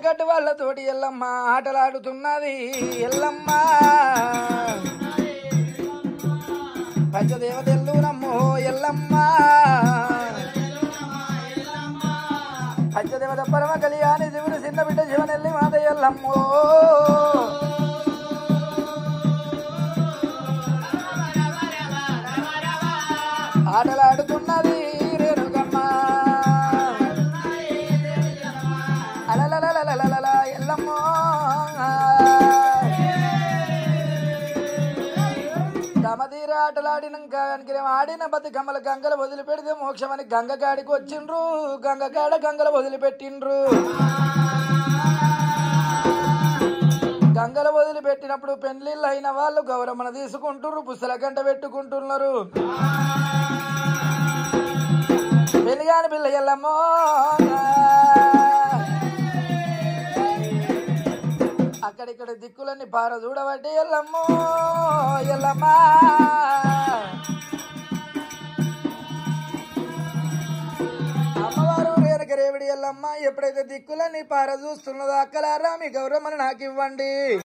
పుస్తకట్టు వాళ్ళతోటి ఎల్లమ్మ ఆటలాడుతున్నది ఎల్లమ్మ పంచదేవతెల్లునమ్మో ఎల్లమ్మ పంచదేవత పరమ కళ్యాణి శివుడు చిన్న బిడ్డ శివనెల్లి మాత ఎల్లమ్మో ఆటలాడుతున్నది రేణుకమ్మ అలలలలలలల ఎల్లమ్మో గమదీర ఆటలాడినాక వెనక ఆడిన బతుకమ్మల గంగలు వదిలిపెడితే మోక్షమని గంగ కాడికి వచ్చిండ్రు గంగ కాడ గంగలు వదిలిపెట్టిండ్రు గంగలు వదిలిపెట్టినప్పుడు పెళ్లిళ్ళు అయిన వాళ్ళు గౌరమ్మను తీసుకుంటున్నారు పుస్తల గంట పెట్టుకుంటున్నారు పెళ్లిగాని పిల్ల ఎల్లమ్మో అక్కడిక్కడ దిక్కులన్నీ పార చూడబట్టి ఎల్లమ్మో ఎల్లమ్మా అమ్మవారు వెనక రేవిడి ఎల్లమ్మ ఎప్పుడైతే దిక్కులన్నీ పార చూస్తున్నదో అక్కలారా మీ గౌరమ్మను నాకు ఇవ్వండి